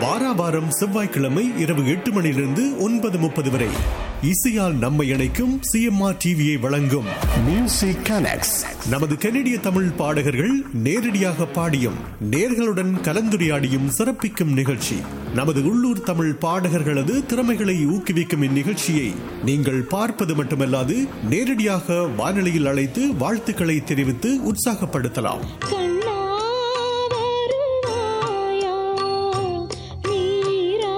வாரா வாரம் செவ்வாய்க்கிழமை இரவு எட்டு மணியிலிருந்து ஒன்பது முப்பது வரை இசையால் நம்மை இணைக்கும் சிஎம்ஆர் டிவியை வழங்கும் மியூசிக் கனெக்ட்ஸ் நமது கனடிய தமிழ் பாடகர்கள் நேரடியாக பாடியும் நேர்களுடன் கலந்துரையாடியும் சிறப்பிக்கும் நிகழ்ச்சி நமது உள்ளூர் தமிழ் பாடகர்களது திறமைகளை ஊக்குவிக்கும் இந்நிகழ்ச்சியை நீங்கள் பார்ப்பது மட்டுமல்லாது நேரடியாக வானொலியில் அழைத்து வாழ்த்துக்களை தெரிவித்து உற்சாகப்படுத்தலாம் கண்ணா வருவாயா நீரா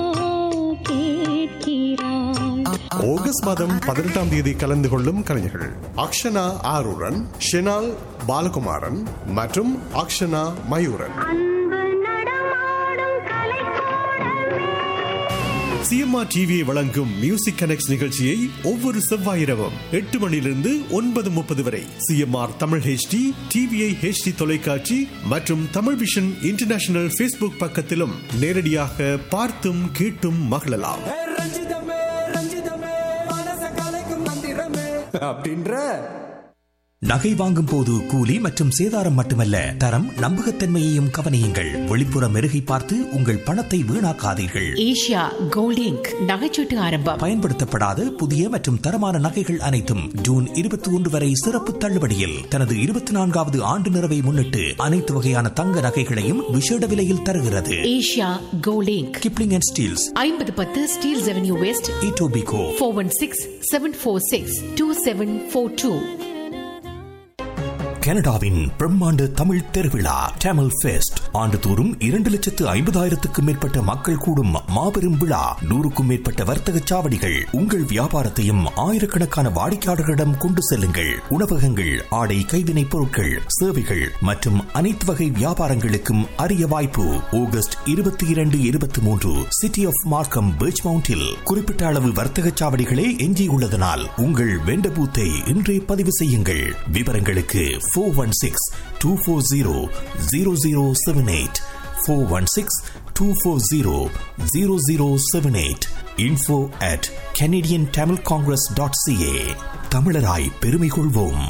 கேட்கிறாய் ஆகஸ்ட் மாதம் பதினெட்டாம் தேதி கலந்து கொள்ளும் கலைஞர்கள் அக்ஷனா ஆரூரன் ஷெனால் பாலகுமாரன் மற்றும் அக்ஷனா மயூரன் அன்பு நடமாடும் கலைக்கூடமே சிஎம்ஆர் டிவியை வழங்கும் மியூசிக் கனெக்ட் நிகழ்ச்சியை ஒவ்வொரு செவ்வாய் இரவும் எட்டு மணியிலிருந்து ஒன்பது முப்பது வரை CMR Tamil HD TVI HD தொலைக்காட்சி மற்றும் தமிழ் விஷன் இன்டர்நேஷனல் ஃபேஸ்புக் பக்கத்திலும் நேரடியாக பார்த்தும் கேட்டும் மகிழலாம் ஏ ரஞ்சிதமே ரஞ்சிதமே மனச கலைக்கும் மந்திரமே அப்படின்ற நகை வாங்கும் போது கூலி மற்றும் சேதாரம் மட்டுமல்ல தரம் நம்பகத்தன்மையையும் கவனியுங்கள் வெளிப்புற மெருகை பார்த்து உங்கள் பணத்தை வீணாக்காதீர்கள் ஏஷியா கோல்ட் இங்க் நகைச்சீட்டு ஆரம்பம் பயன்படுத்தப்படாத புதிய மற்றும் தரமான நகைகள் அனைத்தும் ஜூன் இருபத்தி ஒன்று வரை சிறப்பு தள்ளுபடியில் தனது இருபத்தி நான்காவது ஆண்டு நிறைவை முன்னிட்டு அனைத்து வகையான தங்க நகைகளையும் விசேட விலையில் தருகிறது Asia gold inc Kipling and Steeles ஐம்பது பத்து Steeles avenue west Etobicoke four one six seven four six two seven four two கனடாவின் பிரம்மாண்ட தமிழ் திருவிழா டேமல் ஃபெஸ்ட் ஆண்டுதோறும் இரண்டு லட்சத்து ஐம்பதாயிரத்துக்கும் மேற்பட்ட மக்கள் கூடும் மாபெரும் விழா நூறுக்கும் மேற்பட்ட வர்த்தக சாவடிகள் உங்கள் வியாபாரத்தையும் ஆயிரக்கணக்கான வாடிக்கையாளர்களிடம் கொண்டு செல்லுங்கள் உணவகங்கள் ஆடை கைவினைப் பொருட்கள் சேவைகள் மற்றும் அனைத்து வகை வியாபாரங்களுக்கும் அரிய வாய்ப்பு ஆகஸ்ட் இருபத்தி இரண்டு இருபத்தி மூன்று சிட்டி ஆஃப் மார்க்கம் பீச் மவுண்டில் குறிப்பிட்ட அளவு வர்த்தக சாவடிகளே எஞ்சியுள்ளதனால் உங்கள் வெண்ட பூத்தை இன்றே பதிவு செய்யுங்கள் விவரங்களுக்கு four one six two four zero zero zero seven eight four one six two four zero zero zero seven eight info at Canadian Tamil congress dot CA தமிழராய் பெருமை கொள்வோம்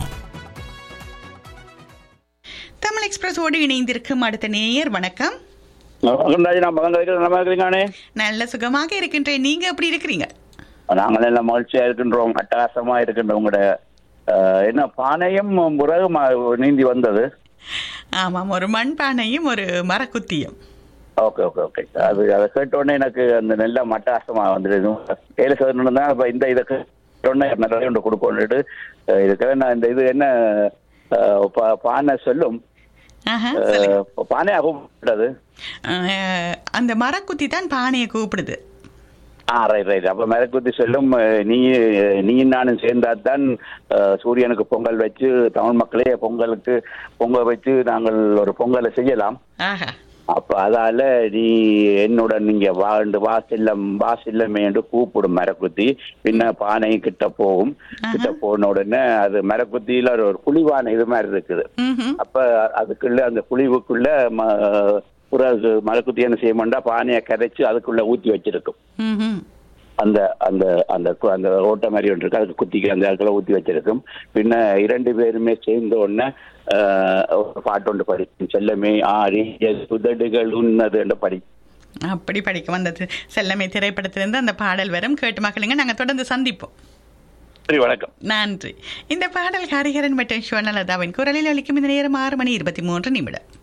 தமிழ் எக்ஸ்பிரஸோடு இணைந்திருக்கும் அடுத்த நேயர் வணக்கம் வணக்கம் நான் மகன் கதைகள் நல்லா இருக்கிறீங்கண்ணே நல்ல சுகமாக இருக்கின்றேன் நீங்க எப்படி இருக்கிறீங்க நாங்கள் எல்லாம் மகிழ்ச்சியா இருக்கின்றோம் அட்டகாசமா இருக்கின்றோம் உங்களோட அஹ், என்ன பானையும் முறகும் நீந்தி வந்தது ஆமாம் ஒரு மண்பானையும் ஒரு மரக்குத்தியும் ஓகே ஓகே ஓகே அது அதை கேட்ட உடனே எனக்கு அந்த நல்ல மட்டாசமா வந்துடுது ஏழு சதவீதம் தான் இப்போ இந்த இதை கேட்டோடனே நிறைய ஒன்று கொடுக்கணுட்டு இதுக்காக நான் இந்த இது என்ன அஹ், பா- பானை சொல்லும் ஆஹா, சொல்லுங்க. அஹ், பானை கூப்பிட்டது அஹ், அந்த மரக்குத்தி தான் பானையை கூப்பிடுது ஆ ரைட் ரைட் அப்ப மரக்குத்தி சொல்லும் அஹ், நீ நீ நானும் சேர்ந்தாதான் அஹ், சூரியனுக்கு பொங்கல் வச்சு தமிழ் மக்களே பொங்கலுக்கு பொங்கல் வச்சு நாங்கள் ஒரு பொங்கலை செய்யலாம் ஆஹா அப்ப அதால நீ என்னுடன் நீங்க வாழ்ந்து வா செல்லம் வா செல்லமே என்று கூப்பிடும் மரக்குத்தி பின்ன பானையும் கிட்ட போகும் கிட்ட போன உடனே அது மரக்குத்தியில ஒரு குழிவான இது மாதிரி இருக்குது ம்ஹும். அப்ப அதுக்குள்ள அந்த குழிவுக்குள்ள ம- பிறகு மரக்குத்தி என்ன செய்ய மாட்டா பானையை கரைச்சு அதுக்குள்ள ஊத்தி வச்சிருக்கும் ம்ஹும். அந்த அந்த அந்த கு- அந்த ஓட்ட மாதிரி ஒன்று இருக்கு அதுக்கு குத்திக்கு அந்த இடத்துல ஊத்தி வச்சிருக்கும் பின்ன இரண்டு பேருமே சேர்ந்த உடனே ஆஹ், ஒரு பாட்டு ஒன்று படிக்கும் செல்லமே ஆரிய சுதடுகள் உன்னது என்று படி அப்படி படிக்க வந்தது செல்லமே திரைப்படத்திலிருந்து அந்த பாடல் வரும் கேட்டு மக்களுங்க நாங்க தொடர்ந்து சந்திப்போம் சரி வணக்கம் நன்றி இந்த பாடல் ஹரிஹரன் மற்றும் சிவனலதாவின் குரலில் அளிக்கும் இந்த நேரம் ஆறு மணி இருபத்தி மூன்று நிமிடம்